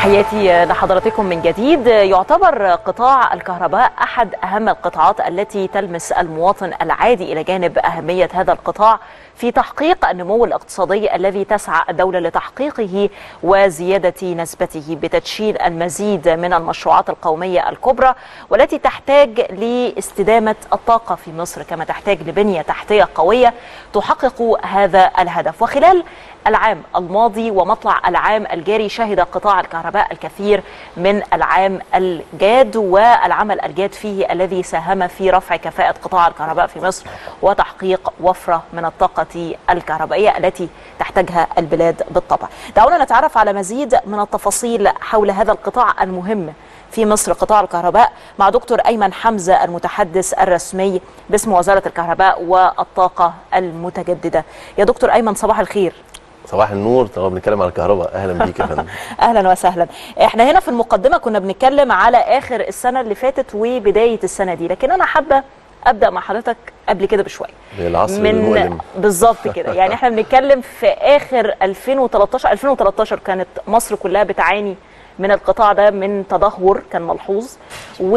تحياتي لحضراتكم من جديد يعتبر قطاع الكهرباء أحد أهم القطاعات التي تلمس المواطن العادي إلى جانب أهمية هذا القطاع في تحقيق النمو الاقتصادي الذي تسعى الدولة لتحقيقه وزيادة نسبته بتدشين المزيد من المشروعات القومية الكبرى والتي تحتاج لاستدامة الطاقة في مصر كما تحتاج لبنية تحتية قوية تحقق هذا الهدف وخلال العام الماضي ومطلع العام الجاري شهد قطاع الكهرباء الكثير من العام الجاد والعمل الجاد فيه الذي ساهم في رفع كفاءة قطاع الكهرباء في مصر وتحقيق وفرة من الطاقة الكهربائية التي تحتاجها البلاد بالطبع دعونا نتعرف على مزيد من التفاصيل حول هذا القطاع المهم في مصر قطاع الكهرباء مع دكتور أيمن حمزة المتحدث الرسمي باسم وزارة الكهرباء والطاقة المتجددة يا دكتور أيمن صباح الخير صباح النور طبعا بنتكلم على الكهرباء اهلا بيك يا فندم اهلا وسهلا احنا هنا في المقدمه كنا بنتكلم على اخر السنه اللي فاتت وبدايه السنه دي لكن انا حابه ابدا مع حضرتك قبل كده بشويه العصر من المؤلم بالظبط كده يعني احنا بنتكلم في اخر 2013 2013 كانت مصر كلها بتعاني من القطاع ده من تدهور كان ملحوظ و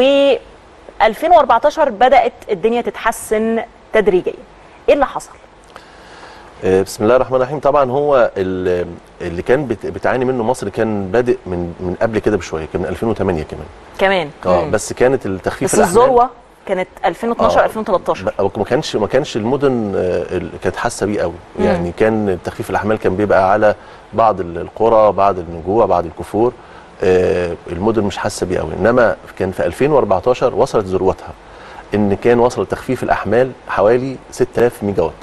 2014 بدات الدنيا تتحسن تدريجيا ايه اللي حصل آه، بسم الله الرحمن الرحيم طبعا هو ال- اللي كان بت- بتعاني منه مصر كان بادئ من من قبل كده بشويه كان من 2008 كمان كمان اه مم. بس كانت التخفيف بس الأحمال- الذروه كانت 2012 آه، 2013 ب- ما كانش ما كانش المدن آه، ال- كانت حاسه بيه قوي مم. يعني كان تخفيف الاحمال كان بيبقى على بعض ال- القرى بعض النجوع بعض الكفور آه، المدن مش حاسه بيه قوي انما كان في 2014 وصلت ذروتها ان كان وصل تخفيف الاحمال حوالي 6000 ميجا وات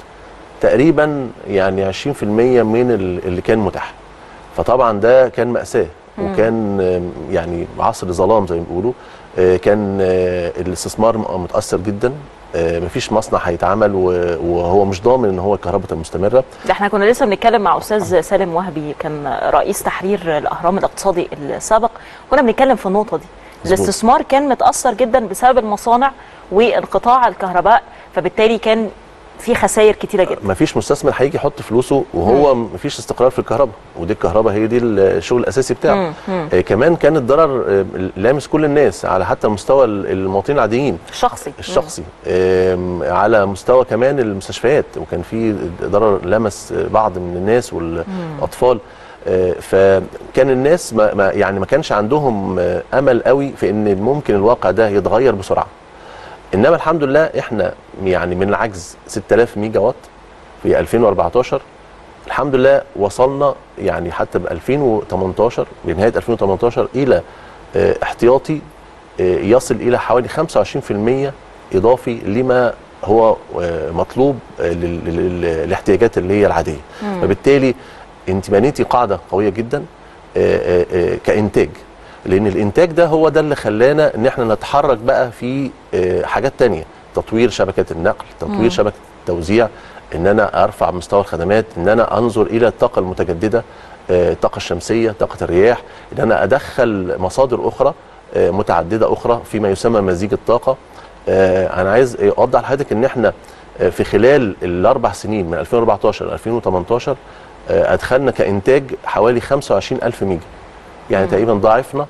تقريبا يعني 20% من ال- اللي كان متاح فطبعا ده كان مأساة وكان آم، يعني عصر ظلام زي ما بيقولوا آه، كان آه، الاستثمار م- متأثر جدا آه، مفيش مصنع هيتعمل و- وهو مش ضامن ان هو الكهرباء تبقى مستمره ده احنا كنا لسه بنتكلم مع استاذ سالم وهبي كان رئيس تحرير الاهرام الاقتصادي السابق كنا بنتكلم في النقطه دي مظبوط. الاستثمار كان متاثر جدا بسبب المصانع وانقطاع الكهرباء فبالتالي كان في خسائر كتيره جدا مفيش مستثمر هيجي يحط فلوسه وهو مفيش استقرار في الكهرباء ودي الكهرباء هي دي الشغل الاساسي بتاعه مم، مم. آه، كمان كان الضرر آه، لامس كل الناس على حتى مستوى المواطنين العاديين الشخصي الشخصي آم، على مستوى كمان المستشفيات وكان في ضرر لمس بعض من الناس والاطفال آه، فكان الناس ما ما- يعني ما كانش عندهم آه، امل قوي في ان ممكن الواقع ده يتغير بسرعه انما الحمد لله احنا يعني من العجز 6000 ميجا وات في 2014 الحمد لله وصلنا يعني حتى ب 2018 بنهايه 2018 الى آه، احتياطي آه، يصل الى حوالي 25% اضافي لما هو آه، مطلوب آه، لل- لل- للاحتياجات اللي هي العاديه فبالتالي انت بنيتي قاعده قويه جدا آه، آه، آه، كانتاج لان الانتاج ده هو ده اللي خلانا ان احنا نتحرك بقى في آه، حاجات تانية تطوير شبكات النقل تطوير شبكه التوزيع ان انا ارفع مستوى الخدمات ان انا انظر الى الطاقه المتجدده آه، الطاقه الشمسيه طاقه الرياح ان انا ادخل مصادر اخرى آه، متعدده اخرى فيما يسمى مزيج الطاقه آه، انا عايز اوضح لحضرتك ان احنا آه، في خلال الاربع سنين من 2014 ل 2018 آه، ادخلنا كانتاج حوالي 25000 ميجا يعني تقريبا ضاعفنا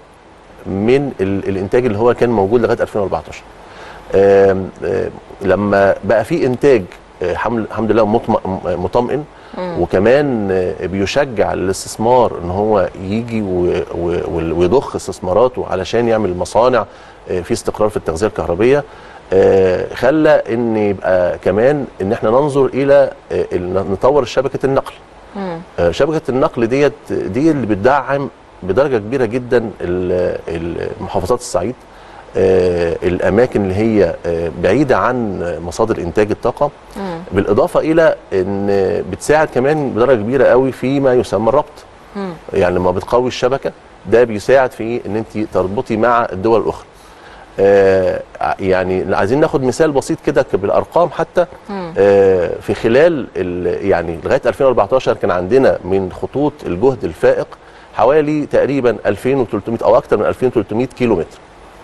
من ال- الانتاج اللي هو كان موجود لغايه 2014 آم، آم، لما بقى في انتاج آه، حمد الحمد لله مطم- مطمئن وكمان آه، بيشجع الاستثمار ان هو يجي و- و- ويضخ استثماراته علشان يعمل مصانع آه، في استقرار في التغذيه الكهربيه آه، خلى ان يبقى كمان ان احنا ننظر الى آه، ال- نطور شبكه النقل آه، شبكه النقل ديت دي اللي بتدعم بدرجه كبيره جدا ال- ال- محافظات الصعيد آه، الاماكن اللي هي آه، بعيده عن مصادر انتاج الطاقه بالاضافه الى ان بتساعد كمان بدرجه كبيره قوي فيما يسمى الربط يعني لما بتقوي الشبكه ده بيساعد في ان انت تربطي مع الدول الاخرى آه يعني عايزين ناخد مثال بسيط كده بالارقام حتى آه في خلال ال- يعني لغايه 2014 كان عندنا من خطوط الجهد الفائق حوالي تقريبا 2300 او اكثر من 2300 كيلو متر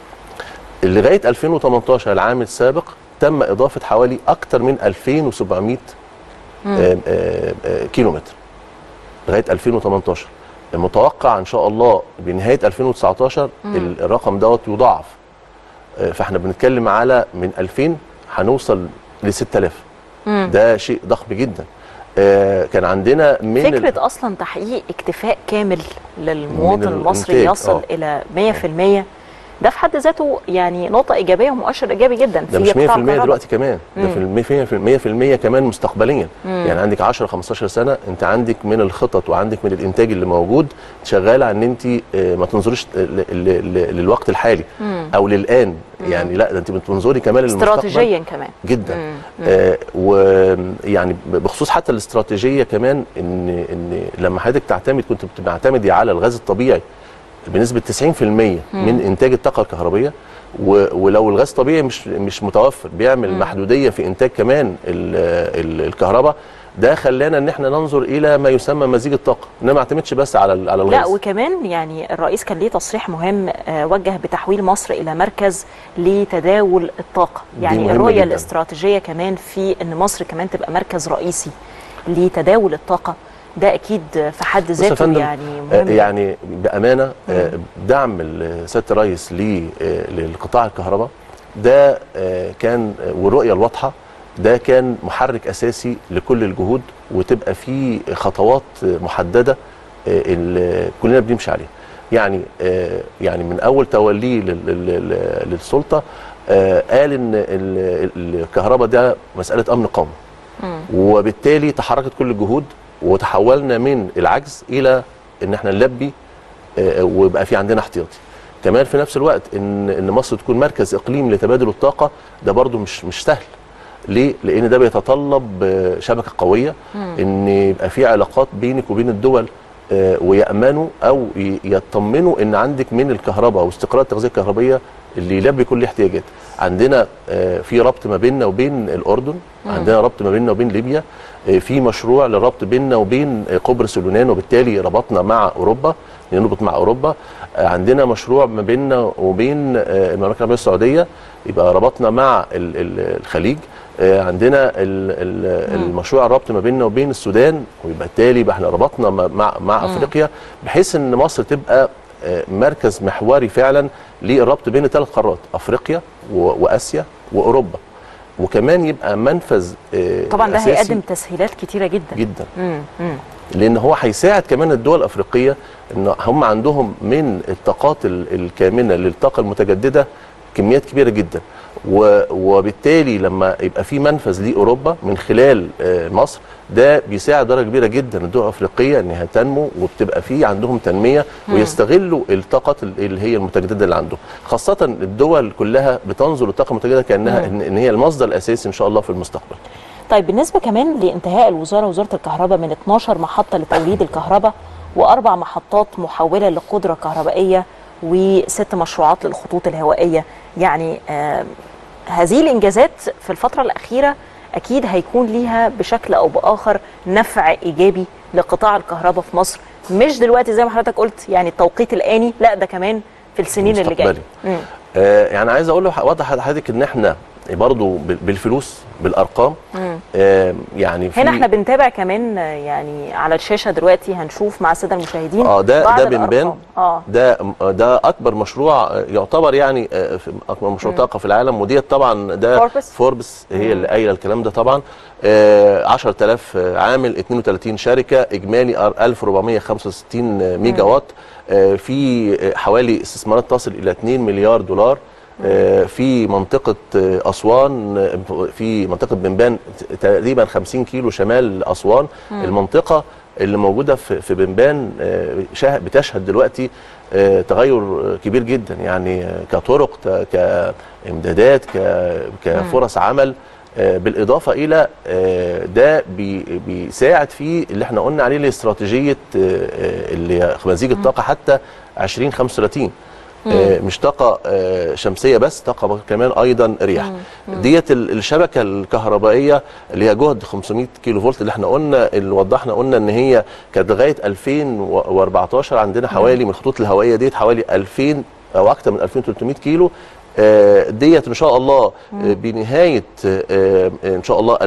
لغايه 2018 العام السابق تم اضافه حوالي اكثر من 2700 آه، آه، آه، كيلو متر لغايه 2018 متوقع ان شاء الله بنهايه 2019 الرقم دوت يضاعف آه، فاحنا بنتكلم على من 2000 هنوصل ل 6000 ده شيء ضخم جدا آه، كان عندنا من ال- فكره اصلا تحقيق اكتفاء كامل للمواطن من المصري الإنتاج، يصل آه. الى 100% ده في حد ذاته يعني نقطه ايجابيه ومؤشر ايجابي جدا ده في مش 100% قطاع الكهرباء. دلوقتي كمان ده في المية- 100% 100% كمان مستقبليا يعني عندك 10 15 سنه انت عندك من الخطط وعندك من الانتاج اللي موجود شغاله على ان انت آه، ما تنظريش ل- ل- ل- للوقت الحالي او للان يعني لا ده انت بتنظري كمان للمستقبل استراتيجيا كمان جدا آه ويعني بخصوص حتى الاستراتيجيه كمان ان ان لما حضرتك تعتمد كنت بتعتمدي على الغاز الطبيعي بنسبه 90% من انتاج الطاقه الكهربيه و- ولو الغاز الطبيعي مش مش متوفر بيعمل محدوديه في انتاج كمان ال- ال- الكهرباء ده خلانا ان احنا ننظر الى ما يسمى مزيج الطاقه انما ما اعتمدش بس على ال- على لا الغاز وكمان يعني الرئيس كان ليه تصريح مهم آه، وجه بتحويل مصر الى مركز لتداول الطاقه دي يعني مهمة الرؤيه جداً. الاستراتيجيه كمان في ان مصر كمان تبقى مركز رئيسي لتداول الطاقه ده اكيد في حد بص يا ذاته فندم، يعني آه، مهم يعني بامانه آه، دعم ال- سياده الرئيس ل- آه، للقطاع الكهرباء ده آه، كان آه، والرؤيه الواضحه ده كان محرك اساسي لكل الجهود وتبقى في خطوات آه، محدده آه، اللي كلنا بنمشي عليها يعني آه، يعني من اول توليه لل- لل- لل- للسلطه آه، قال ان ال- الكهرباء ده مساله امن قومي وبالتالي تحركت كل الجهود وتحولنا من العجز الى ان احنا نلبي آه، ويبقى في عندنا احتياطي كمان في نفس الوقت ان ان مصر تكون مركز اقليمي لتبادل الطاقه ده برضو مش مش سهل ليه؟ لان ده بيتطلب آه، شبكه قويه ان يبقى في علاقات بينك وبين الدول آه، ويامنوا او ي- يطمنوا ان عندك من الكهرباء واستقرار التغذيه الكهربيه اللي يلبي كل الاحتياجات عندنا آه، في ربط ما بيننا وبين الاردن عندنا ربط ما بيننا وبين ليبيا آه، في مشروع للربط بيننا وبين آه، قبرص واليونان وبالتالي ربطنا مع اوروبا نربط مع اوروبا آه، عندنا مشروع ما بيننا وبين آه، المملكه العربيه السعوديه يبقى ربطنا مع ال- ال- الخليج آه، عندنا ال- ال- المشروع الربط ما بيننا وبين السودان ويبقى بالتالي يبقى احنا ربطنا مع مع, مع افريقيا بحيث ان مصر تبقى آه، مركز محوري فعلا للربط بين الثلاث قارات افريقيا و- واسيا واوروبا وكمان يبقى منفذ آه، طبعا ده أساسي هيقدم تسهيلات كتيره جدا جدا مم. مم. لان هو هيساعد كمان الدول الافريقيه ان هم عندهم من الطاقات ال- الكامنه للطاقه المتجدده كميات كبيره جدا و- وبالتالي لما يبقى في منفذ لاوروبا من خلال آه، مصر ده بيساعد درجه كبيره جدا الدول الافريقيه انها تنمو وبتبقى في عندهم تنميه ويستغلوا الطاقات ال- اللي هي المتجدده اللي عندهم خاصه الدول كلها بتنظر للطاقه المتجدده كانها ان إن هي المصدر الاساسي ان شاء الله في المستقبل طيب بالنسبة كمان لانتهاء الوزارة وزارة الكهرباء من 12 محطة لتوليد الكهرباء وأربع محطات محولة لقدرة كهربائية وست مشروعات للخطوط الهوائية يعني آه هذه الإنجازات في الفترة الأخيرة أكيد هيكون ليها بشكل أو بآخر نفع إيجابي لقطاع الكهرباء في مصر مش دلوقتي زي ما حضرتك قلت يعني التوقيت الآني لا ده كمان في السنين اللي جاية مستقبلي. مم. آه يعني عايز اقول له اوضح لحضرتك ان احنا برضو بال- بالفلوس بالارقام آه يعني في هنا احنا بنتابع كمان آه، يعني على الشاشه دلوقتي هنشوف مع الساده المشاهدين اه ده بعض ده بنبان الأرقام. اه ده ده اكبر مشروع آه، يعتبر يعني آه، في اكبر مشروع طاقه في العالم وديت طبعا ده فوربس. فوربس هي اللي قايله الكلام ده طبعا آه، 10000 عامل 32 شركه اجمالي 1465 ميجا وات آه، في آه، حوالي استثمارات تصل الى 2 مليار دولار آه، في منطقة آه، أسوان آه، في منطقة بنبان تقريبا 50 كيلو شمال أسوان المنطقة اللي موجودة في في بنبان آه، شاه- بتشهد دلوقتي آه، تغير كبير جدا يعني آه، كطرق ت- كإمدادات ك- كفرص عمل آه، بالإضافة إلى آه، ده بي- بيساعد في اللي احنا قلنا عليه الاستراتيجية آه، آه، اللي هي مزيج الطاقة حتى 2035 آه، مش طاقة آه، شمسية بس طاقة كمان أيضا رياح ديت ال- الشبكة الكهربائية اللي هي جهد 500 كيلو فولت اللي احنا قلنا اللي وضحنا قلنا ان هي كانت لغاية 2014 عندنا حوالي من الخطوط الهوائية ديت حوالي 2000 او اكثر من 2300 كيلو آه، ديت ان شاء الله آه، بنهايه آه، ان شاء الله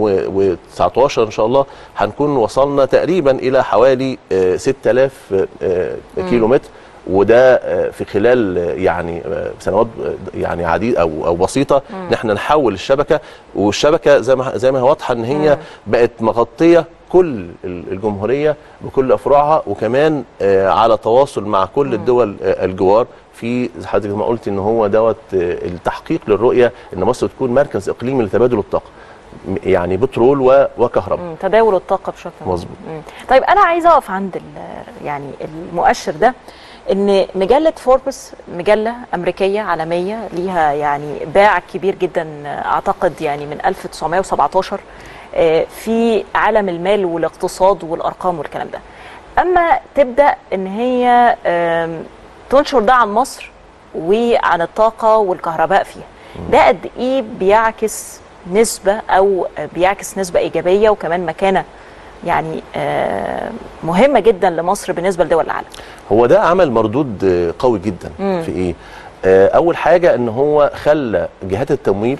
2019 ان شاء الله هنكون وصلنا تقريبا الى حوالي آه، 6000 آه، كيلو متر وده آه، في خلال آه، يعني آه، سنوات آه، يعني عديد او او بسيطه ان احنا نحول الشبكه والشبكه زي ما زي ما هي واضحه ان هي بقت مغطيه كل ال- الجمهوريه بكل افرعها وكمان آه، على تواصل مع كل الدول آه، الجوار في زي حضرتك ما قلت ان هو دوت آه، التحقيق للرؤيه ان مصر تكون مركز اقليمي لتبادل الطاقه م- يعني بترول و- وكهرباء مم، تداول الطاقه بشكل مظبوط. مم. طيب انا عايزه اقف عند ال- يعني المؤشر ده ان مجله فوربس مجله امريكيه عالميه ليها يعني باع كبير جدا اعتقد يعني من 1917 آه، في عالم المال والاقتصاد والارقام والكلام ده اما تبدا ان هي آم، تنشر ده عن مصر وعن الطاقه والكهرباء فيها ده قد ايه بيعكس نسبه او بيعكس نسبه ايجابيه وكمان مكانه يعني آه، مهمه جدا لمصر بالنسبه لدول العالم هو ده عمل مردود آه، قوي جدا مم. في ايه آه، اول حاجه ان هو خلى جهات التمويل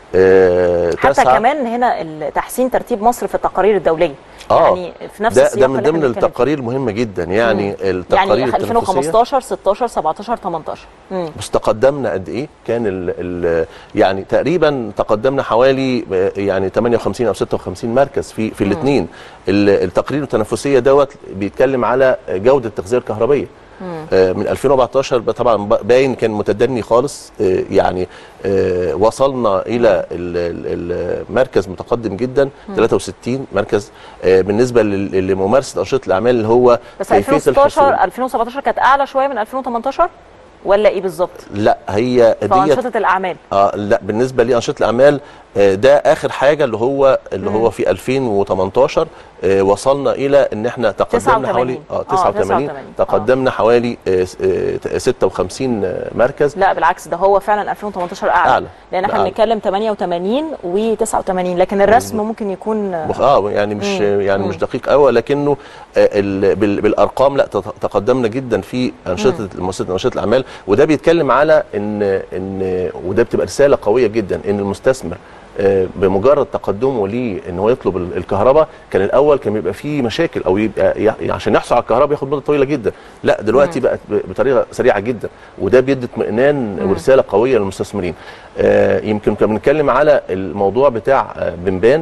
آه، حتى تسعى كمان هنا ال- تحسين ترتيب مصر في التقارير الدوليه آه. يعني في نفس ده السياق ده من اللي ضمن احنا بنتكلم فيه. التقارير المهمه جدا يعني التقارير يعني التنافسيه 2015 16 17 18 مم. بس تقدمنا قد ايه كان ال ال يعني تقريبا تقدمنا حوالي آه، يعني 58 او 56 مركز في في الاثنين التقرير التنافسيه دوت بيتكلم على جوده التغذيه الكهربيه آه، من 2014 بقى طبعا ب- باين كان متدني خالص آه، يعني آه، وصلنا الى ال- ال- المركز متقدم جدا 63 مركز آه، بالنسبه لل- لممارسه انشطه الاعمال اللي هو بس كيفية 2016 الحصول. 2017 كانت اعلى شويه من 2018 ولا ايه بالظبط؟ لا هي في ديت انشطه الاعمال اه لا بالنسبه لانشطه الاعمال آه ده اخر حاجه اللي هو اللي هو في 2018 آه وصلنا الى ان احنا تقدمنا 89. حوالي اه آه، 89 89. تقدمنا حوالي آه س- آه 56 مركز لا بالعكس ده هو فعلا 2018 اعلى, أعلى. لان احنا أعلى. بنتكلم 88 و89 لكن الرسم ممكن يكون مخ- اه يعني مش مم. يعني مم. مش دقيق قوي لكنه آه ال- بال- بالارقام لا تت- تقدمنا جدا في انشطه مؤسسه انشطه الاعمال وده بيتكلم على ان ان وده بتبقى رساله قويه جدا ان المستثمر آه، بمجرد تقدمه ليه ان هو يطلب ال- الكهرباء كان الاول كان بيبقى فيه مشاكل او يبقى ي- عشان يحصل على الكهرباء ياخد مده طويله جدا لا دلوقتي بقت ب- بطريقه سريعه جدا وده بيدي اطمئنان ورساله قويه للمستثمرين آه، يمكن كنا بنتكلم على الموضوع بتاع آه، بنبان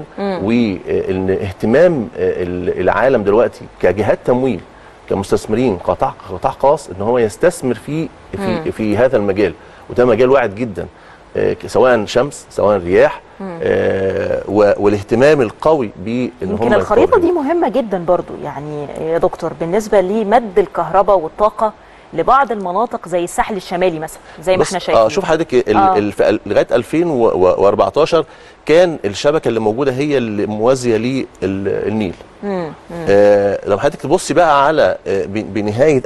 وان اهتمام آه، ال- العالم دلوقتي كجهات تمويل كمستثمرين قطاع قطاع خاص ان هو يستثمر في في في هذا المجال وده مجال واعد جدا آه، سواء شمس سواء رياح آه، و- والاهتمام القوي بان هم يمكن الخريطه يطوروا. دي مهمه جدا برضو يعني يا دكتور بالنسبه لمد الكهرباء والطاقه لبعض المناطق زي الساحل الشمالي مثلا زي ما بص، احنا شايفين اه شوف حضرتك ال- آه. ال- في ال- لغايه 2014 كان الشبكه اللي موجوده هي اللي موازيه للنيل مم. آه لو حضرتك تبصي بقى على آه ب- بنهايه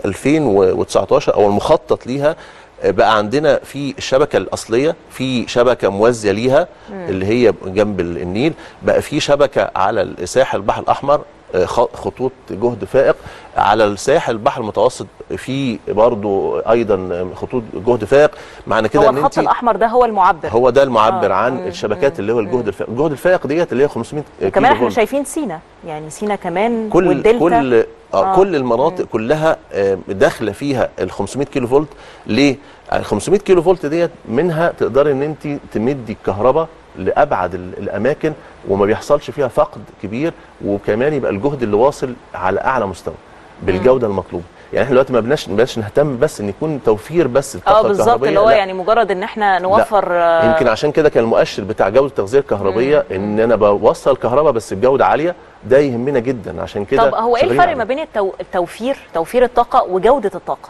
2019 او المخطط ليها آه بقى عندنا في الشبكه الاصليه في شبكه موازيه ليها اللي هي جنب ال- النيل بقى في شبكه على الساحل البحر الاحمر آه، خ- خطوط جهد فائق على الساحل البحر المتوسط في برضو ايضا خطوط جهد فائق معنى كده هو ان الخط انت الاحمر ده هو المعبر هو ده المعبر آه، عن مم، الشبكات اللي هو الجهد الفائق الجهد الفائق ديت اللي هي 500 وكمان كيلو احنا فولت. شايفين سينا يعني سينا كمان كل والدلتا كل آه آه. كل المناطق كلها آه داخله فيها ال 500 كيلو فولت ليه؟ ال 500 كيلو فولت ديت منها تقدري ان انت تمدي الكهرباء لابعد ال- الاماكن وما بيحصلش فيها فقد كبير وكمان يبقى الجهد اللي واصل على اعلى مستوى بالجوده المطلوبه يعني احنا دلوقتي ما بناش ما بناش نهتم بس ان يكون توفير بس اه الطاقه بالظبط الكهربائيه اللي هو لا. يعني مجرد ان احنا نوفر آه، يمكن عشان كده كان المؤشر بتاع جوده التغذيه الكهربيه ان انا بوصل كهرباء بس بجوده عاليه ده يهمنا جدا عشان كده طب هو ايه شغالين الفرق عليه. ما بين التو... التوفير توفير الطاقه وجوده الطاقه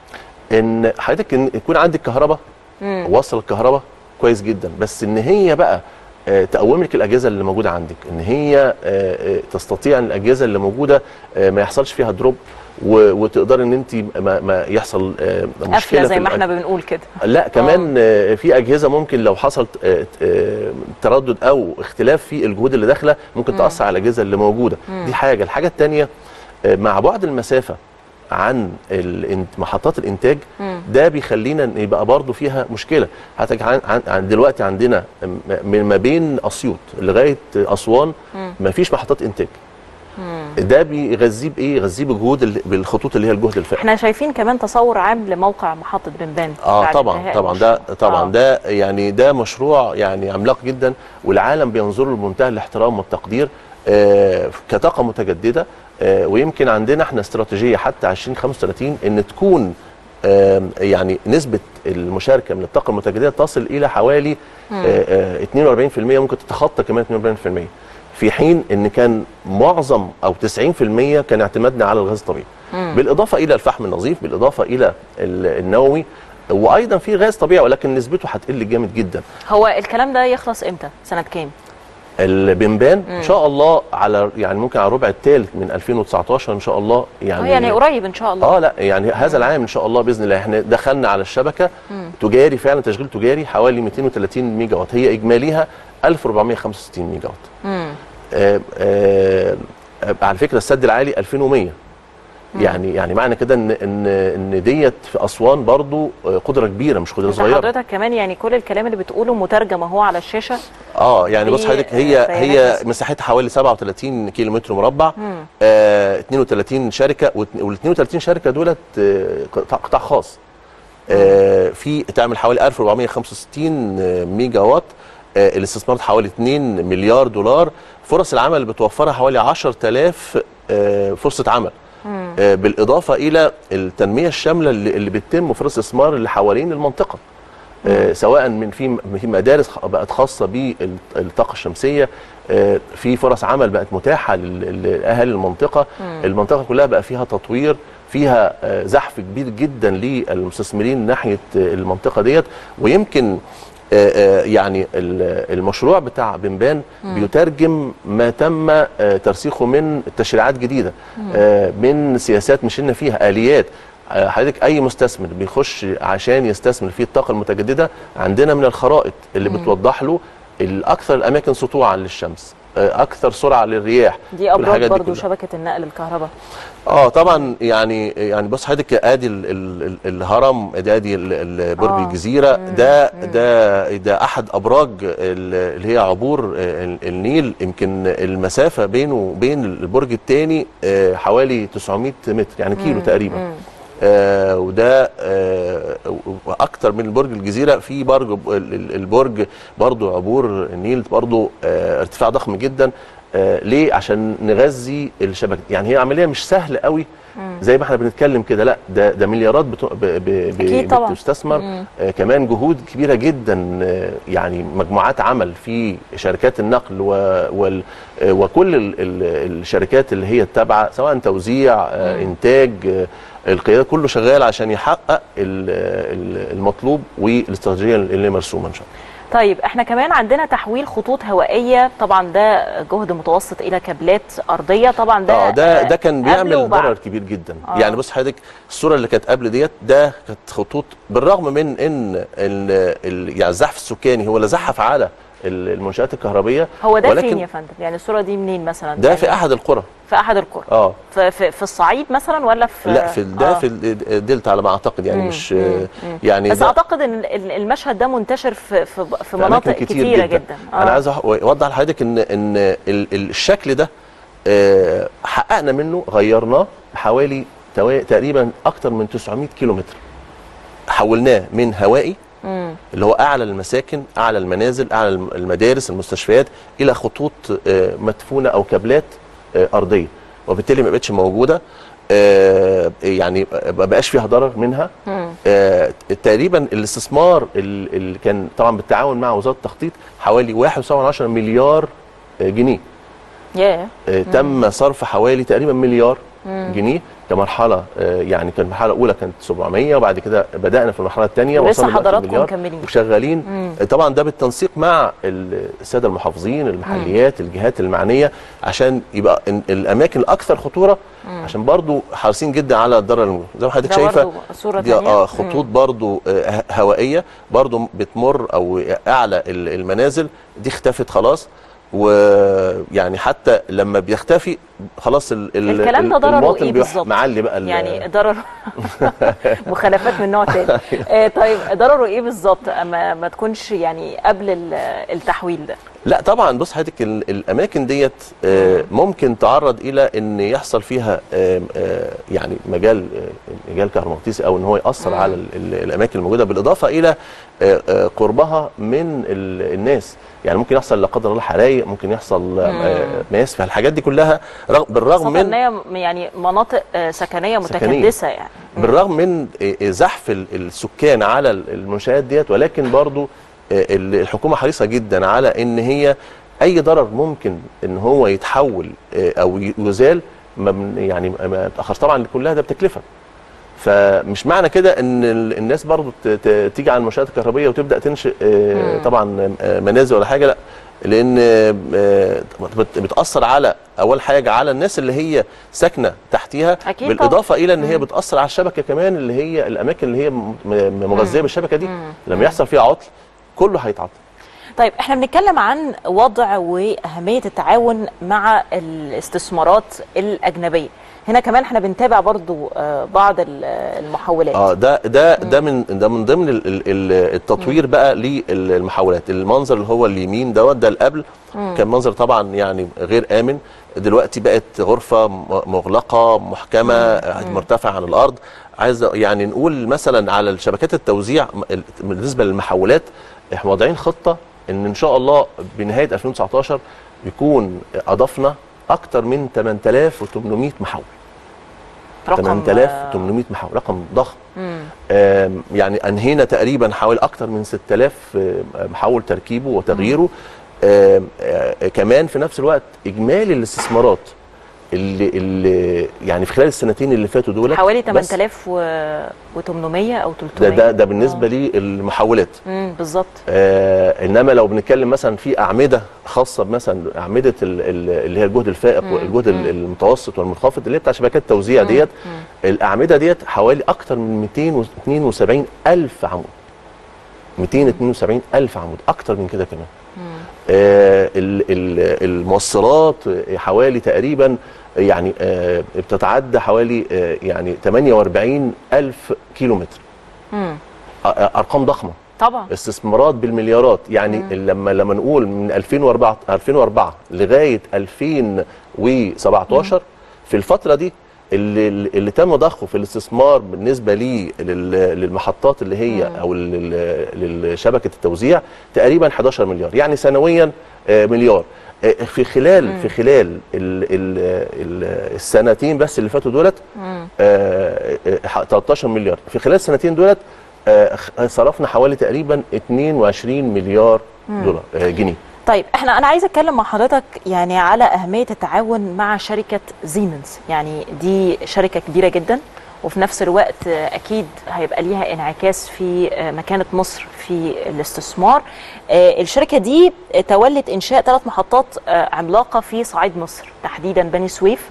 ان حضرتك ان يكون عندك كهرباء وصل الكهرباء كويس جدا بس ان هي بقى آه، تقوم لك الاجهزه اللي موجوده عندك ان هي آه، آه، تستطيع ان الاجهزه اللي موجوده آه، ما يحصلش فيها دروب و- وتقدر ان انت ما, ما يحصل آه، مشكله قافله زي في ما احنا الأج- بنقول كده لا كمان آه، في اجهزه ممكن لو حصل آه، آه، تردد او اختلاف في الجهود اللي داخله ممكن تاثر على الاجهزه اللي موجوده دي حاجه الحاجه الثانيه مع بعد المسافه عن الإن- محطات الانتاج ده بيخلينا إن يبقى برضه فيها مشكله حتى عن عن- عن دلوقتي عندنا م- من ما بين اسيوط لغايه اسوان ما فيش محطات انتاج ده بيغذيه بايه؟ يغذيه بجهود ال- بالخطوط اللي هي الجهد الفعلي احنا شايفين كمان تصور عام لموقع محطه بنبان اه بعد طبعا انتهاء طبعا ده المشروع. طبعا آه. ده يعني ده مشروع يعني عملاق جدا والعالم بينظر له بمنتهى الاحترام والتقدير آه كطاقه متجدده آه ويمكن عندنا احنا استراتيجيه حتى 2035 ان تكون آه يعني نسبه المشاركه من الطاقه المتجدده تصل الى حوالي آه آه 42% ممكن تتخطى كمان 42% في حين ان كان معظم او 90% كان اعتمادنا على الغاز الطبيعي بالاضافه الى الفحم النظيف بالاضافه الى ال- النووي وايضا في غاز طبيعي ولكن نسبته هتقل جامد جدا هو الكلام ده يخلص امتى سنه كام البنبان ان شاء الله على يعني ممكن على الربع الثالث من 2019 ان شاء الله يعني, يعني يعني قريب ان شاء الله اه لا يعني هذا العام ان شاء الله باذن الله احنا دخلنا على الشبكه تجاري فعلا تشغيل تجاري حوالي 230 ميجا وات هي اجماليها 1465 ميجا وات مم. آه آه آه على فكره السد العالي 2100 يعني يعني معنى كده ان ان ان ديت في اسوان برضو آه، قدره كبيره مش قدره انت صغيره حضرتك كمان يعني كل الكلام اللي بتقوله مترجم اهو على الشاشه اه يعني بص في، حضرتك آه، هي بيانات هي بس. مساحتها حوالي 37 كيلو متر مربع آه 32 شركه وال 32 شركه دولت آه، قطاع قطاع خاص آه في تعمل حوالي 1465 ميجا وات آه الاستثمارات حوالي 2 مليار دولار فرص العمل اللي بتوفرها حوالي 10000 آه فرصه عمل آه بالاضافه الى التنميه الشامله اللي, اللي بتتم في الاستثمار اللي حوالين المنطقه آه، سواء من في في مدارس خ- بقت خاصه بالطاقه الشمسيه آه، في فرص عمل بقت متاحه لل- لاهالي المنطقه المنطقه كلها بقى فيها تطوير فيها آه، زحف كبير جدا للمستثمرين ناحيه آه، المنطقه ديت ويمكن آه، آه، يعني ال- المشروع بتاع بنبان بيترجم ما تم آه، ترسيخه من تشريعات جديده آه، من سياسات مشينا فيها اليات آه، حضرتك اي مستثمر بيخش عشان يستثمر في الطاقه المتجدده عندنا من الخرائط اللي بتوضح له الاكثر الاماكن سطوعا للشمس آه، اكثر سرعه للرياح دي كل ابراج الحاجات دي برضو كلها. شبكه النقل الكهرباء اه طبعا يعني يعني بص حضرتك ادي ال ال ال الهرم ادي ادي ال- ال- برج آه. الجزيره ده ده ده احد ابراج ال- اللي هي عبور آه، ال- النيل يمكن المسافه بينه وبين البرج الثاني حوالي 900 متر يعني كيلو تقريبا آه وده آه واكتر من برج الجزيره في برج ال- ال- البرج برضو عبور النيل برضو آه ارتفاع ضخم جدا آه ليه عشان نغذي الشبكه يعني هي عمليه مش سهله قوي زي ما احنا بنتكلم كده لا ده ده مليارات بتو ب ب ب أكيد طبعاً. بتستثمر آه كمان جهود كبيره جدا آه يعني مجموعات عمل في شركات النقل و وال آه وكل ال ال الشركات اللي هي التابعه سواء توزيع آه انتاج آه القياده كله شغال عشان يحقق ال- ال- المطلوب والاستراتيجيه اللي مرسومه ان شاء الله طيب احنا كمان عندنا تحويل خطوط هوائيه طبعا ده جهد متوسط الى كابلات ارضيه طبعا ده اه ده ده كان قبل بيعمل وبعد. ضرر كبير جدا آه. آه. يعني بص حضرتك الصوره اللي كانت قبل ديت ده كانت خطوط بالرغم من ان ال ال يعني الزحف السكاني هو اللي زحف على ال- المنشات الكهربيه هو ده ولكن فين يا فندم يعني الصوره دي منين مثلا ده يعني في احد القرى في احد القرى اه في, في, في الصعيد مثلا ولا في لا في ال- ده آه. في ال- الدلتا على ما اعتقد يعني مم، مش مم، مم. يعني بس ده اعتقد ان ال- المشهد ده منتشر في في, في في مناطق أماكن كتيره جدا, انا عايز أح- اوضح لحضرتك ان ان ال- ال- الشكل ده آه، حققنا منه غيرناه حوالي توا- تقريبا اكتر من 900 كيلو متر حولناه من هوائي مم. اللي هو اعلى المساكن اعلى المنازل اعلى الم- المدارس المستشفيات الى خطوط آه، مدفونه او كابلات آه، ارضيه وبالتالي ما بقتش موجوده آه، يعني ما بقاش فيها ضرر منها آه، تقريبا الاستثمار ال- اللي كان طبعا بالتعاون مع وزاره التخطيط حوالي 1.7 مليار آه، جنيه ياه آه، تم صرف حوالي تقريبا مليار جنيه كمرحله آه، يعني كان المرحله الاولى كانت 700 وبعد كده بدانا في المرحله الثانيه ولسه وصلنا دلوقتي حضراتكم مليار مكملين. وشغالين آه، طبعا ده بالتنسيق مع ال- الساده المحافظين المحليات الجهات المعنيه عشان يبقى ال- الاماكن الاكثر خطوره عشان برضو حريصين جدا على الضرر الموجود زي ما حضرتك ده شايفه برضو صورة دي تانية. اه خطوط برضو آه، هوائيه برضو بتمر او اعلى ال- المنازل دي اختفت خلاص ويعني حتى لما بيختفي خلاص ال ال الكلام ده ال- ضرره المواطن ايه بيروح بالظبط؟ معلي بقى ال- يعني ضرر مخالفات من نوع تاني آه طيب ضرره ايه بالظبط اما ما تكونش يعني قبل ال- التحويل ده لا طبعا بص حضرتك ال- الاماكن ديت آه، ممكن تعرض الى ان يحصل فيها آه، آه، يعني مجال آه، مجال كهرومغناطيسي او ان هو ياثر على ال- ال- الاماكن الموجوده بالاضافه الى آه، آه، قربها من ال- الناس يعني ممكن يحصل لا قدر الله حرايق ممكن يحصل آه، ماس فالحاجات دي كلها رغ- بالرغم خاصة ان من هي م- يعني مناطق آه، سكنيه سكنية. متكدسه يعني بالرغم من آه، آه، زحف ال- السكان على ال- المنشآت ديت ولكن برضو آه، ال- الحكومه حريصه جدا على ان هي اي ضرر ممكن ان هو يتحول آه، او ي- يزال ما بن- يعني ما تاخرش طبعا كلها ده بتكلفه فمش معنى كده ان ال- الناس برضو ت- ت- تيجي على المنشآت الكهربائيه وتبدا تنشئ آه، طبعا آه، منازل ولا حاجه لا لان آه، بت- بتاثر على اول حاجه على الناس اللي هي ساكنه تحتيها أكيد بالاضافه الى ان هي بتاثر على الشبكه كمان اللي هي الاماكن اللي هي م- م- مغذيه بالشبكه دي لما يحصل فيها عطل كله هيتعطل طيب احنا بنتكلم عن وضع واهميه التعاون مع الاستثمارات الاجنبيه هنا كمان احنا بنتابع برضو آه، بعض ال- المحولات اه ده ده ده من ده من ضمن ال- ال- ال- التطوير بقى للمحاولات المنظر اللي هو اليمين دوت ده اللي قبل كان منظر طبعا يعني غير امن دلوقتي بقت غرفه م- مغلقه محكمه آه، مرتفعه عن الارض عايز يعني نقول مثلا على الشبكات التوزيع م- ال- بالنسبه للمحولات احنا واضعين خطه ان ان شاء الله بنهايه 2019 يكون اضفنا اكتر من 8800 محول رقم 8800 محول رقم ضخم آم، يعني انهينا تقريبا حوالي اكتر من 6000 آه، محول تركيبه وتغييره آم، آه، كمان في نفس الوقت اجمالي الاستثمارات اللي, اللي يعني في خلال السنتين اللي فاتوا دول حوالي بس 8800 او 300 ده ده, ده بالنسبه للمحولات امم بالظبط آه انما لو بنتكلم مثلا في اعمده خاصه مثلا اعمده ال- ال- اللي هي الجهد الفائق والجهد ال- المتوسط والمنخفض اللي هي بتاع شبكات التوزيع ديت الاعمده ديت حوالي اكتر من 272 الف عمود 272 الف عمود اكتر من كده كمان آه ال- ال- الموصلات حوالي تقريبا يعني آه بتتعدى حوالي آه يعني 48 الف كيلو متر مم. آه، آه، ارقام ضخمه طبعا استثمارات بالمليارات يعني لما لما نقول من 2004 2004 لغايه 2017 في الفتره دي اللي, اللي تم ضخه في الاستثمار بالنسبه لي لل- للمحطات اللي هي او لل- لشبكه التوزيع تقريبا 11 مليار يعني سنويا آه، مليار آه، في خلال في خلال ال ال ال السنتين بس اللي فاتوا دولت آه، آه، 13 مليار في خلال السنتين دولت آه، خ- صرفنا حوالي تقريبا 22 مليار دولار آه، جنيه طيب احنا انا عايزه اتكلم مع حضرتك يعني على اهميه التعاون مع شركه زيمنز يعني دي شركه كبيره جدا وفي نفس الوقت آه، اكيد هيبقى ليها انعكاس في آه، مكانه مصر في الاستثمار آه، الشركه دي تولت انشاء ثلاث محطات آه، عملاقه في صعيد مصر تحديدا بني سويف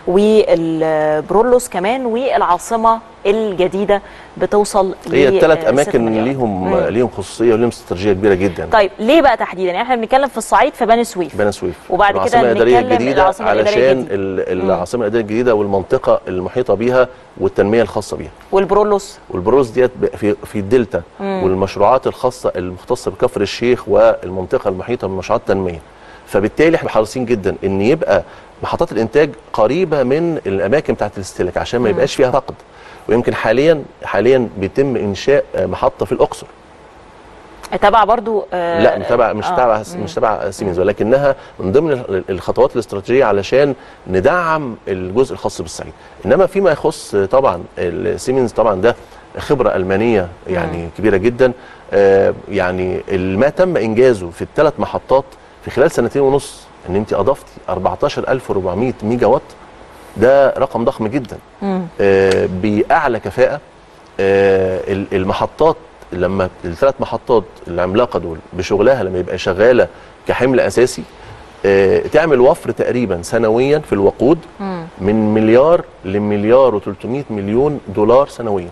والبرولوس كمان والعاصمه الجديده بتوصل هي ل- الثلاث آه، اماكن ست مليار. ليهم مم. ليهم خصوصيه وليهم استراتيجيه كبيره جدا طيب ليه بقى تحديدا يعني احنا بنتكلم في الصعيد في بني سويف بني سويف وبعد كده العاصمه الاداريه نتكلم الجديده العاصمة الإدارية علشان الجديدة. ال- العاصمه الاداريه الجديده والمنطقه المحيطه بيها والتنميه الخاصه بيها والبرولوس والبروز ديت ب- في في الدلتا والمشروعات الخاصه المختصه بكفر الشيخ والمنطقه المحيطه من مشروعات التنميه فبالتالي احنا حريصين جدا ان يبقى محطات الانتاج قريبه من الاماكن بتاعت الاستهلاك عشان ما يبقاش فيها فقد ويمكن حاليا حاليا بيتم انشاء آه، محطه في الاقصر تبع برضو آه لا تبع مش آه. تبع مش تبع سيمنز ولكنها من ضمن ال- الخطوات الاستراتيجيه علشان ندعم الجزء الخاص بالصعيد انما فيما يخص طبعا السيمنز طبعا ده خبره المانيه يعني كبيره جدا آه، يعني ما تم انجازه في الثلاث محطات في خلال سنتين ونص ان انت اضفتي 14400 ميجا وات ده رقم ضخم جدا آه، باعلى كفاءه آه، ال- المحطات لما الثلاث محطات العملاقه دول بشغلها لما يبقى شغاله كحمل اساسي آه، تعمل وفر تقريبا سنويا في الوقود من مليار لمليار و300 مليون دولار سنويا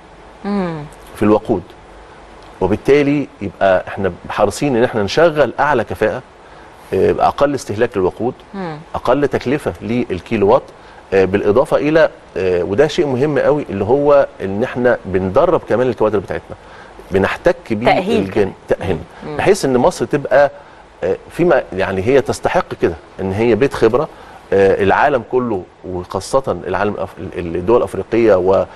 في الوقود وبالتالي يبقى احنا حريصين ان احنا نشغل اعلى كفاءه آه، اقل استهلاك للوقود اقل تكلفه للكيلو وات آه، بالاضافه الى آه، وده شيء مهم قوي اللي هو ان احنا بندرب كمان الكوادر بتاعتنا بنحتك تأهيل بالجن كمان. تاهيل بحيث ان مصر تبقى آه، فيما يعني هي تستحق كده ان هي بيت خبره آه، العالم كله وخاصة العالم الأف- الدول الأفريقية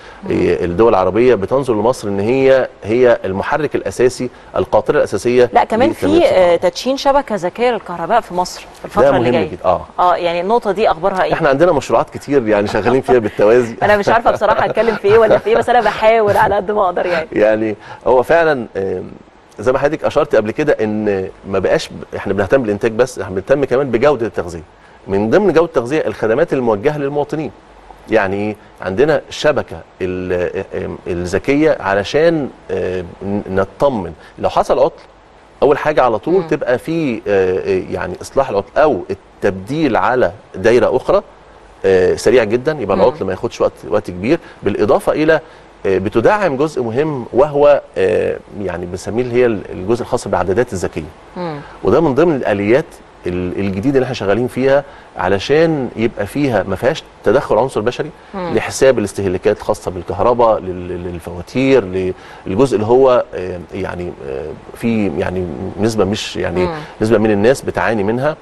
والدول العربية بتنظر لمصر إن هي هي المحرك الأساسي القاطرة الأساسية لا كمان لتنمية في آه، الصناعة. تدشين شبكه ذكيه للكهرباء في مصر في ده الفتره اللي مهم جايه جدا اه اه يعني النقطه دي اخبارها ايه احنا عندنا مشروعات كتير يعني شغالين فيها بالتوازي انا مش عارفه بصراحه اتكلم في ايه ولا في ايه بس انا بحاول على قد ما اقدر يعني يعني هو فعلا آم، زي ما حضرتك اشرت قبل كده ان ما بقاش ب- احنا بنهتم بالانتاج بس احنا بنهتم كمان بجوده التغذيه من ضمن جوده التغذيه الخدمات الموجهه للمواطنين يعني إيه؟ عندنا الشبكه ال- آم، الذكيه علشان آم، ن- نطمن لو حصل عطل اول حاجه على طول مم. تبقى في آه، آه، يعني اصلاح العطل او التبديل على دايره اخرى آه، سريع جدا يبقى مم. العطل ما ياخدش وقت وقت كبير بالاضافه الى آه، بتدعم جزء مهم وهو آه، يعني بنسميه اللي هي الجزء الخاص بالعدادات الذكيه مم. وده من ضمن الاليات ال- الجديده اللي احنا شغالين فيها علشان يبقى فيها ما فيهاش تدخل عنصر بشري مم. لحساب الاستهلاكات الخاصه بالكهرباء لل- للفواتير للجزء اللي هو آه، يعني آه، في يعني نسبه مش يعني مم. نسبه من الناس بتعاني منها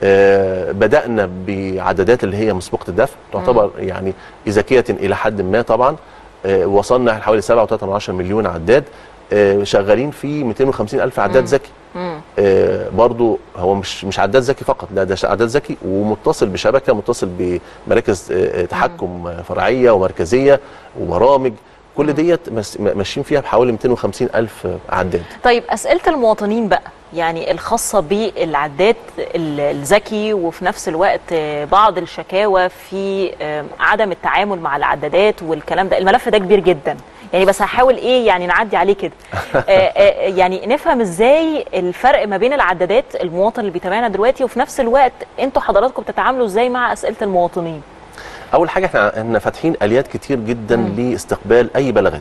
آه، بدانا بعدادات اللي هي مسبوقه الدفع تعتبر يعني ذكيه الى حد ما طبعا آه، وصلنا حوالي 7.3 مليون عداد آه، شغالين في 250 الف عداد مم. ذكي مم. آه، برضو هو مش مش عداد ذكي فقط لا ده ش- عداد ذكي ومتصل بشبكه متصل بمراكز آه، آه، تحكم آه، فرعيه ومركزيه وبرامج كل ديت مس- م- ماشيين فيها بحوالي 250 الف عداد طيب اسئله المواطنين بقى يعني الخاصه بالعداد ال- الذكي وفي نفس الوقت آه، بعض الشكاوى في آه، عدم التعامل مع العدادات والكلام ده الملف ده كبير جدا يعني بس هحاول ايه يعني نعدي عليه كده آه، آه، يعني نفهم ازاي الفرق ما بين العدادات المواطن اللي بيتابعنا دلوقتي وفي نفس الوقت انتوا حضراتكم بتتعاملوا ازاي مع اسئله المواطنين اول حاجه احنا احنا فاتحين اليات كتير جدا مم. لاستقبال اي بلاغات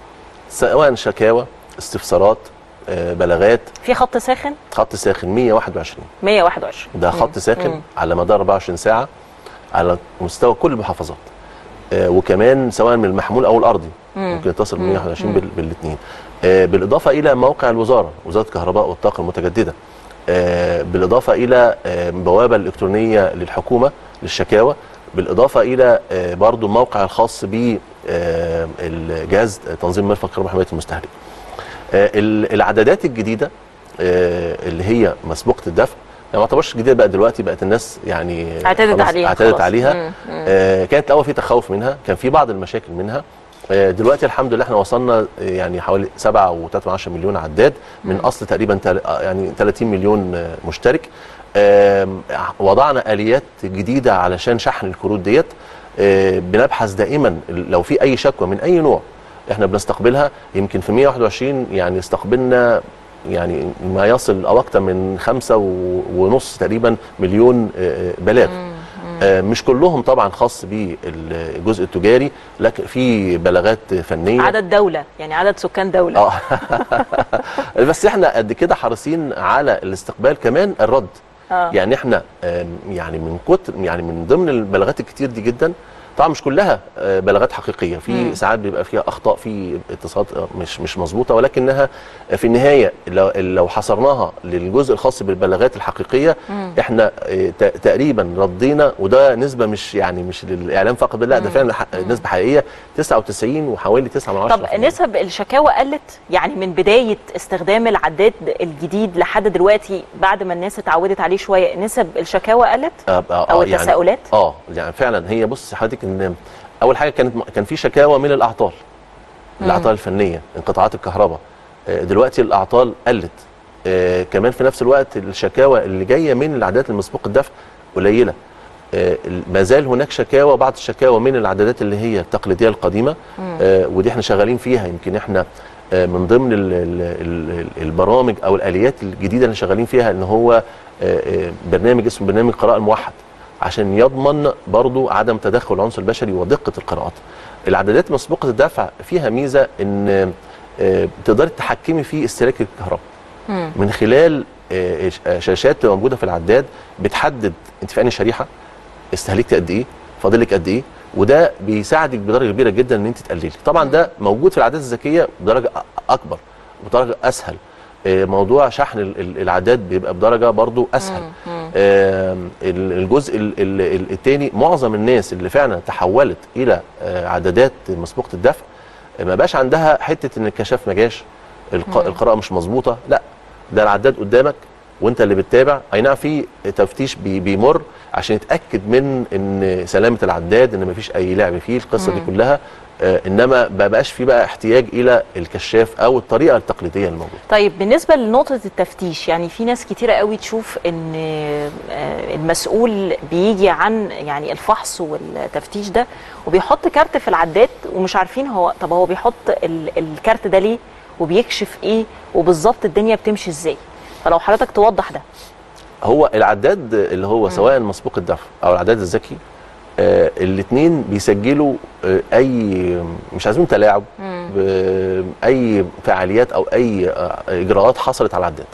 سواء شكاوى استفسارات آه، بلاغات في خط ساخن خط ساخن 121 121 ده خط ساخن مم. على مدار 24 ساعه على مستوى كل المحافظات آه، وكمان سواء من المحمول او الارضي مم. ممكن يتصل ب مم. 121 بال- بالاثنين آه، بالاضافه الى موقع الوزاره وزاره الكهرباء والطاقه المتجدده آه، بالاضافه الى آه، بوابه الالكترونيه للحكومه للشكاوى بالاضافه الى آه، برضو الموقع الخاص بالجهاز تنظيم مرفق الكهرباء وحمايه المستهلك آه، ال- العدادات الجديده آه، اللي هي مسبوقه الدفع يعني ما تعتبرش جديده بقى دلوقتي بقت الناس يعني اعتادت خلاص عليها اعتادت خلاص. عليها مم. مم. آه، كانت الاول في تخوف منها كان في بعض المشاكل منها آه، دلوقتي الحمد لله احنا وصلنا آه، يعني حوالي 7.3 مليون عداد من مم. اصل تقريبا تل- آه، يعني 30 مليون آه، مشترك آم، وضعنا اليات جديده علشان شحن الكروت ديت آه، بنبحث دائما لو في اي شكوى من اي نوع احنا بنستقبلها يمكن في 121 يعني استقبلنا يعني ما يصل او اكثر من خمسة و- ونص تقريبا مليون آه، آه، بلاغ آه، مش كلهم طبعا خاص بالجزء التجاري لكن في بلاغات فنيه عدد دوله يعني عدد سكان دوله اه بس احنا قد كده حريصين على الاستقبال كمان الرد آه. يعني احنا آم، يعني من كتر يعني من ضمن البلاغات الكتير دي جدا طبعا مش كلها آه، بلاغات حقيقيه في مم. ساعات بيبقى فيها اخطاء في اتصالات آه، مش مش مظبوطه ولكنها في النهايه لو لو حصرناها للجزء الخاص بالبلاغات الحقيقيه مم. احنا آه، ت- تقريبا ردينا وده نسبه مش يعني مش للاعلام فقط لا ده مم. فعلا ح- نسبه حقيقيه 99 وحوالي 9 من 10 طب نسب الشكاوى قلت يعني من بدايه استخدام العداد الجديد لحد دلوقتي بعد ما الناس اتعودت عليه شويه نسب الشكاوى قلت آه آه او آه، يعني التساؤلات اه يعني فعلا هي بص حضرتك ان اول حاجه كانت كان في شكاوى من الاعطال الاعطال الفنيه انقطاعات الكهرباء آه، دلوقتي الاعطال قلت آه، كمان في نفس الوقت الشكاوى اللي جايه من العدادات المسبوق الدفع قليله آه، ما زال هناك شكاوى بعض الشكاوى من العدادات اللي هي التقليديه القديمه آه، ودي احنا شغالين فيها يمكن احنا آه، من ضمن ال ال ال البرامج او الاليات الجديده اللي شغالين فيها ان هو آه، آه، برنامج اسمه برنامج قراءه الموحد عشان يضمن برضو عدم تدخل العنصر البشري ودقه القراءات العدادات مسبوقه الدفع فيها ميزه ان آه، تقدري تتحكمي في استهلاك الكهرباء من خلال آه، ش- آه، شاشات بتبقى موجوده في العداد بتحدد انت في انهي شريحه استهلكت قد ايه فاضلك قد ايه وده بيساعدك بدرجه كبيره جدا ان انت تقللي طبعا ده موجود في العداد الذكيه بدرجه أ- اكبر بدرجه اسهل آه، موضوع شحن ال- ال- العداد بيبقى بدرجه برضو اسهل آم، ال- الجزء ال- ال- ال- التاني معظم الناس اللي فعلا تحولت الى آه، عدادات مسبوقه الدفع آه، ما بقاش عندها حته ان الكشاف ما جاش الق- القراءه مش مظبوطه لا ده العداد قدامك وانت اللي بتتابع اي نعم في تفتيش بي بيمر عشان يتاكد من ان سلامه العداد ان مفيش اي لعب فيه القصه دي كلها آه انما ما بقاش في بقى احتياج الى الكشاف او الطريقه التقليديه الموجوده طيب بالنسبه لنقطه التفتيش يعني في ناس كتيره قوي تشوف ان آه، المسؤول بيجي عن يعني الفحص والتفتيش ده وبيحط كارت في العداد ومش عارفين هو طب هو بيحط ال- الكارت ده ليه وبيكشف ايه وبالظبط الدنيا بتمشي ازاي فلو حضرتك توضح ده هو العداد اللي هو سواء مسبوق الدفع او العداد الذكي آه الاثنين بيسجلوا آه اي مش عايزين تلاعب ب- اي فعاليات او اي آه اجراءات حصلت على العداد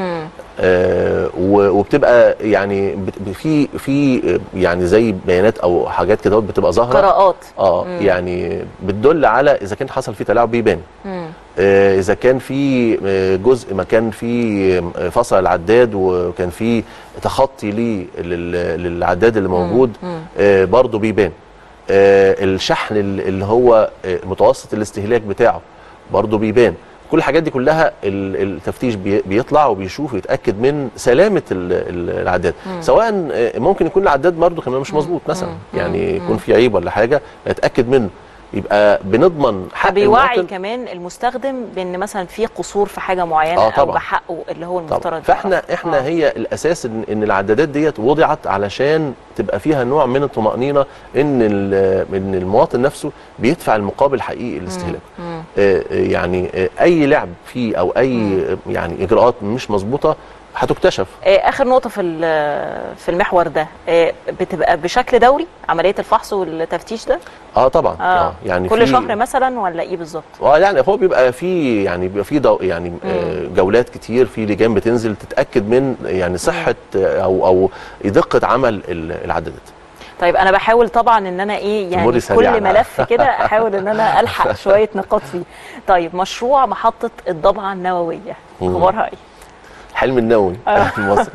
آه و- وبتبقى يعني بت- في في آه، يعني زي بيانات او حاجات كده بتبقى ظاهره قراءات اه يعني بتدل على اذا كان حصل فيه تلاعب بيبان آه، اذا كان في آه، جزء ما كان في آه، فصل العداد وكان في تخطي ليه لل- للعداد اللي موجود آه، برضه بيبان آه، الشحن ال- اللي هو آه، متوسط الاستهلاك بتاعه برضه بيبان كل الحاجات دي كلها ال- التفتيش بي- بيطلع وبيشوف ويتاكد من سلامه ال- ال- العداد سواء آه، ممكن يكون العداد برضه كمان مش مظبوط مثلا يعني يكون في عيب ولا حاجه نتاكد منه يبقى بنضمن حق فبيوعي المواطن كمان المستخدم بان مثلا في قصور في حاجه معينه آه او طبعًا. بحقه اللي هو طبعا المفترض فاحنا يعرفه. احنا آه. هي الاساس ان, إن العدادات ديت وضعت علشان تبقى فيها نوع من الطمانينه ان ال- ان المواطن نفسه بيدفع المقابل الحقيقي للاستهلاك آه، آه، يعني آه، اي لعب فيه او اي آه، يعني اجراءات مش مظبوطه هتكتشف آه، اخر نقطه في ال- في المحور ده آه، بتبقى بشكل دوري عمليه الفحص والتفتيش ده اه طبعا اه يعني كل في- شهر مثلا ولا ايه بالظبط اه يعني هو بيبقى في يعني بيبقى في دو يعني آه جولات كتير في لجان بتنزل تتاكد من يعني صحه آه، او او دقه عمل ال- العدادات طيب انا بحاول طبعا ان انا ايه يعني تمري سريعاً. كل ملف كده احاول ان انا الحق شويه نقاط فيه طيب مشروع محطه الضبعه النوويه مم. اخبارها ايه حلم النووي في مصر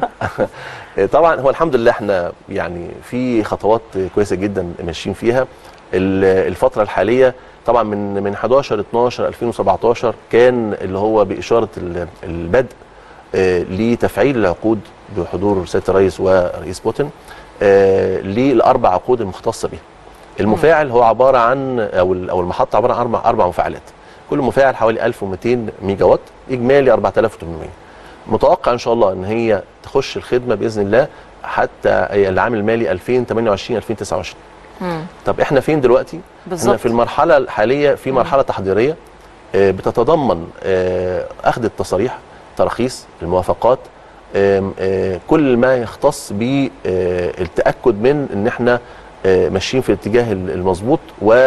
طبعا هو الحمد لله احنا يعني في خطوات كويسه جدا ماشيين فيها ال- الفتره الحاليه طبعا من من 11 12 2017 كان اللي هو باشاره ال- البدء آه، لتفعيل العقود بحضور سياده الرئيس ورئيس بوتين آه، للاربع عقود المختصه بها المفاعل هو عباره عن او ال- او المحطه عباره عن اربع اربع مفاعلات كل مفاعل حوالي 1200 ميجا وات اجمالي 4800 متوقع ان شاء الله ان هي تخش الخدمه باذن الله حتى العام المالي 2028 2029 طب احنا فين دلوقتي بالظبط. احنا في المرحله الحاليه في مرحله تحضيريه آه، بتتضمن آه، اخذ التصاريح تراخيص الموافقات آم، آه، كل ما يختص بالتاكد من ان احنا آه، ماشيين في الاتجاه المظبوط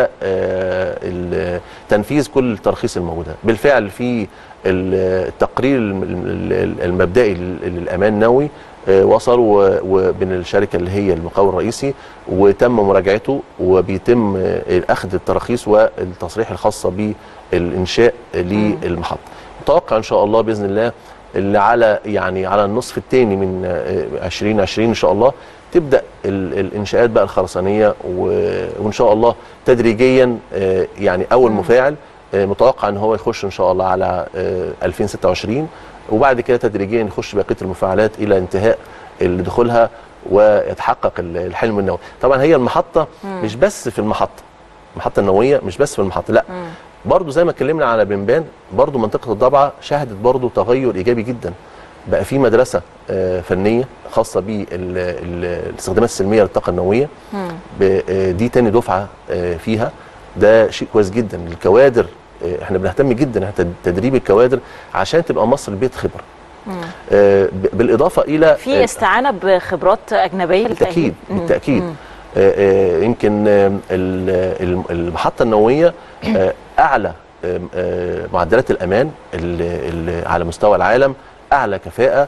وتنفيذ كل التراخيص الموجوده بالفعل في التقرير الم- ال- المبدئي لل- للامان النووي آه، وصل و- وبين الشركه اللي هي المقاول الرئيسي وتم مراجعته وبيتم آه، اخذ التراخيص والتصريح الخاصه بالانشاء للمحطه متوقع ان شاء الله باذن الله اللي على يعني على النصف الثاني من آه، 2020 ان شاء الله تبدا ال- الانشاءات بقى الخرسانيه و- وان شاء الله تدريجيا آه، يعني اول مفاعل آه، متوقع ان هو يخش ان شاء الله على آه، 2026 وبعد كده تدريجيا يخش بقيه المفاعلات الى انتهاء اللي دخولها ويتحقق ال- الحلم النووي طبعا هي المحطه مش بس في المحطه المحطه النوويه مش بس في المحطه لا برضو زي ما اتكلمنا على بنبان برضو منطقه الضبعه شهدت برضو تغير ايجابي جدا بقى في مدرسه آه، فنيه خاصه بالاستخدامات السلميه للطاقه النوويه ب- آه، دي تاني دفعه آه، فيها ده شيء كويس جدا الكوادر آه، احنا بنهتم جدا إحنا تد- تدريب الكوادر عشان تبقى مصر بيت خبره آه، ب- بالاضافه الى في استعانه بخبرات اجنبيه بالتاكيد مم. بالتاكيد مم. آه، آه، يمكن آه، ال- ال- المحطه النوويه آه، اعلى آه، آه، معدلات الامان اللي اللي على مستوى العالم باعلى كفاءه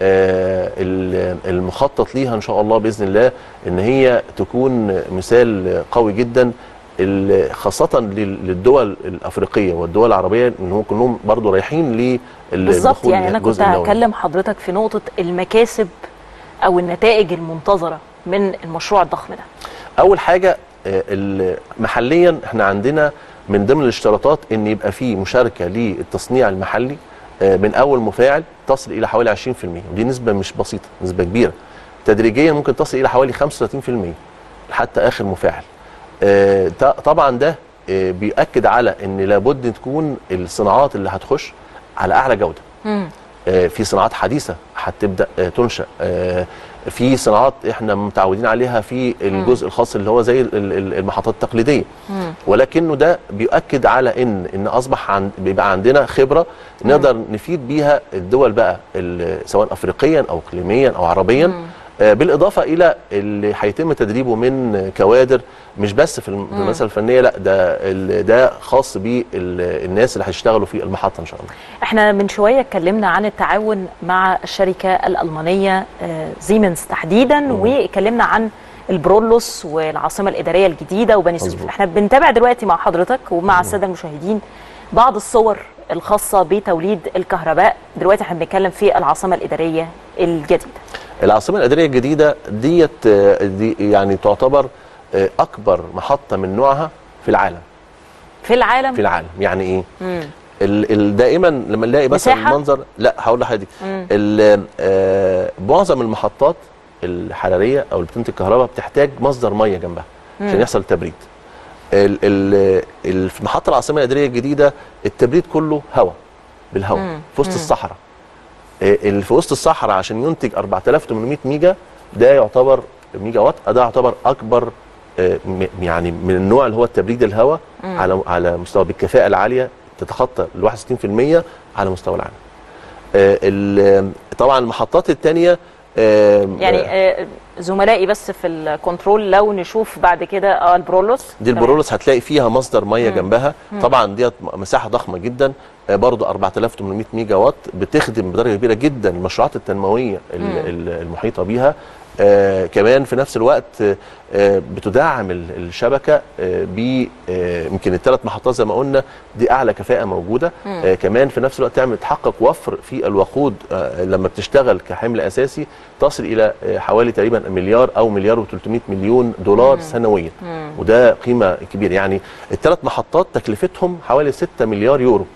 آه، ال- المخطط ليها ان شاء الله باذن الله ان هي تكون مثال قوي جدا ال- خاصه لل- للدول الافريقيه والدول العربيه ان هم كلهم برضو رايحين لل بالظبط يعني انا كنت للجزء النووي. هكلم حضرتك في نقطه المكاسب او النتائج المنتظره من المشروع الضخم ده اول حاجه آه، ال- محليا احنا عندنا من ضمن الاشتراطات ان يبقى في مشاركه للتصنيع المحلي آه، من اول مفاعل تصل الى حوالي 20% ودي نسبه مش بسيطه نسبه كبيره تدريجيا ممكن تصل الى حوالي 35% حتى اخر مفاعل آه، ط- طبعا ده آه، بيأكد على ان لابد تكون الصناعات اللي هتخش على اعلى جوده مم. آه، في صناعات حديثه هتبدا آه، تنشا آه، في صناعات احنا متعودين عليها في الجزء الخاص اللي هو زي ال- ال- المحطات التقليديه مم. ولكنه ده بيؤكد على ان ان اصبح عن بيبقى عندنا خبره نقدر نفيد بيها الدول بقى ال- سواء افريقيا او اقليميا او عربيا آه، بالاضافه الى اللي هيتم تدريبه من كوادر مش بس في الم- في المدرسه الفنيه لا ده ال- ده خاص بالناس اللي هيشتغلوا في المحطه ان شاء الله احنا من شويه اتكلمنا عن التعاون مع الشركه الالمانيه آه، زيمنز تحديدا واتكلمنا عن البرولوس والعاصمه الاداريه الجديده وبني سويف مظبوط. احنا بنتابع دلوقتي مع حضرتك ومع الساده المشاهدين بعض الصور الخاصه بتوليد الكهرباء دلوقتي احنا بنتكلم في العاصمه الاداريه الجديده العاصمه الاداريه الجديده ديت آه، دي يعني تعتبر آه، اكبر محطه من نوعها في العالم في العالم في العالم يعني ايه مم. ال ال دائما لما نلاقي مثلا مساحة؟ المنظر لا هقول لحضرتك مم. ال- آه، معظم المحطات الحراريه او اللي بتنتج الكهرباء بتحتاج مصدر ميه جنبها عشان يحصل تبريد ال ال ال في محطه العاصمه الاداريه الجديده التبريد كله هواء بالهواء مم. في وسط الصحراء آه، اللي في وسط الصحراء عشان ينتج 4800 ميجا ده يعتبر ميجا وات ده يعتبر اكبر آه، م- يعني من النوع اللي هو التبريد الهواء على على مستوى بالكفاءه العاليه تتخطى ال 61% على مستوى العالم. آه، ال- طبعا المحطات الثانيه يعني آه، زملائي بس في الكنترول لو نشوف بعد كده اه البرولوس دي تمام. البرولوس هتلاقي فيها مصدر ميه جنبها طبعا ديت مساحه ضخمه جدا آه، برضو 4800 ميجا وات بتخدم بدرجه كبيره جدا المشروعات التنمويه ال- ال- المحيطه بيها آه كمان في نفس الوقت آه، آه بتدعم ال- الشبكه آه ب آه، يمكن الثلاث محطات زي ما قلنا دي اعلى كفاءه موجوده آه كمان في نفس الوقت تعمل تحقق وفر في الوقود آه لما بتشتغل كحمل اساسي تصل الى آه حوالي تقريبا مليار او مليار و300 مليون دولار سنويا وده قيمه كبيره يعني الثلاث محطات تكلفتهم حوالي 6 مليار يورو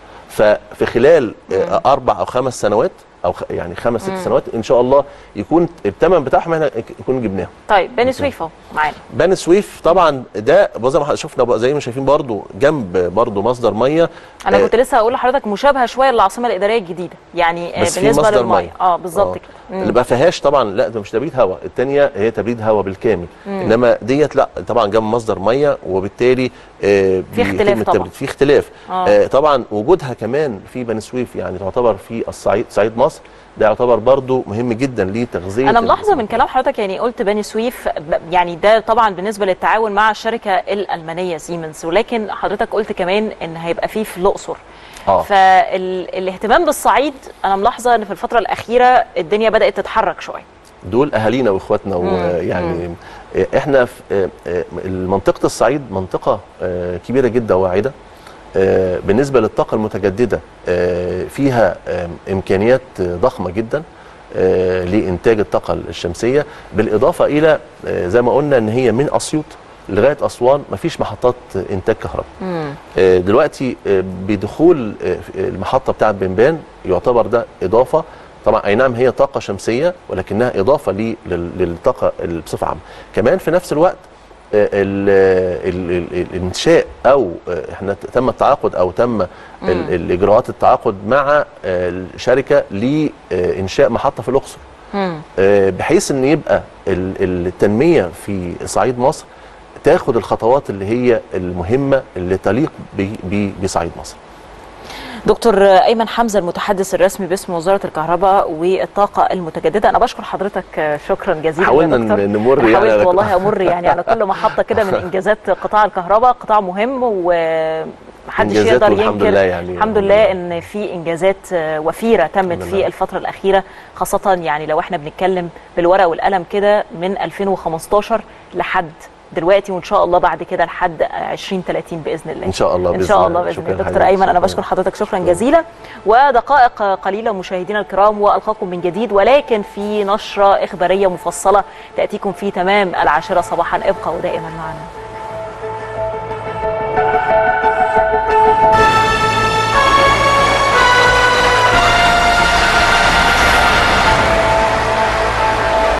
ففي خلال آه، اربع او خمس سنوات او خ- يعني خمس ست سنوات ان شاء الله يكون الثمن بتاعهم احنا يكون جبناه طيب بني سويف اهو معانا بني سويف طبعا ده زي ما شفنا بقى- زي ما شايفين برضو جنب برضو مصدر ميه انا آه، كنت لسه هقول لحضرتك مشابهه شويه للعاصمه الاداريه الجديده يعني آه، بس في بالنسبه مصدر للميه مية. اه بالظبط آه. كده مم. اللي ما فيهاش طبعا لا ده مش تبريد هواء الثانيه هي تبريد هواء بالكامل انما ديت لا طبعا جنب مصدر ميه وبالتالي آه في بيتم اختلاف طبعاً. التبريد. في اختلاف آه. آه طبعا وجودها كمان في بني سويف يعني تعتبر في الصعيد صعيد مصر ده يعتبر برضو مهم جدا لتغذيه انا ملاحظه ال- من كلام حضرتك يعني قلت بني سويف ب- يعني ده طبعا بالنسبه للتعاون مع الشركه الالمانيه سيمنز ولكن حضرتك قلت كمان ان هيبقى فيه في الاقصر آه. فالاهتمام بالصعيد انا ملاحظه ان في الفتره الاخيره الدنيا بدات تتحرك شويه دول اهالينا واخواتنا ويعني احنا في آه، آه، منطقه الصعيد منطقه آه، كبيره جدا واعده آه، بالنسبه للطاقه المتجدده آه، فيها آه، امكانيات آه، ضخمه جدا آه، لانتاج الطاقه الشمسيه بالاضافه الى آه، زي ما قلنا ان هي من اسيوط لغايه اسوان مفيش محطات انتاج كهرباء آه، دلوقتي آه، بدخول آه، المحطه بتاعه بنبان يعتبر ده اضافه طبعا اي نعم هي طاقه شمسيه ولكنها اضافه لي- لل- للطاقه ال- بصفه عامه كمان في نفس الوقت آه، ال- ال- ال- الانشاء او آه، احنا ت- تم التعاقد او تم ال- الاجراءات التعاقد مع آه، الشركه لانشاء محطه في الاقصر آه، بحيث ان يبقى ال- التنميه في صعيد مصر تاخد الخطوات اللي هي المهمه اللي تليق ب- ب- بصعيد مصر دكتور ايمن حمزه المتحدث الرسمي باسم وزاره الكهرباء والطاقه المتجدده انا بشكر حضرتك شكرا جزيلا حاولنا يا دكتور. ن- نمر أنا يعني حاولت على- والله امر يعني على كل محطه كده من انجازات قطاع الكهرباء قطاع مهم ومحدش إنجازات يقدر والحمد ينكر لله يعني. الحمد لله ان في انجازات وفيره تمت الحمد في لله. الفتره الاخيره خاصه يعني لو احنا بنتكلم بالورقه والقلم كده من 2015 لحد دلوقتي وان شاء الله بعد كده لحد 2030 باذن الله ان شاء الله ان باذن شاء الله باذن شكراً الله دكتور حبيبي. ايمن انا شكراً. بشكر حضرتك شكرا جزيلا ودقائق قليله مشاهدينا الكرام والقاكم من جديد ولكن في نشره اخباريه مفصله تاتيكم في تمام العاشره صباحا ابقوا دائما معنا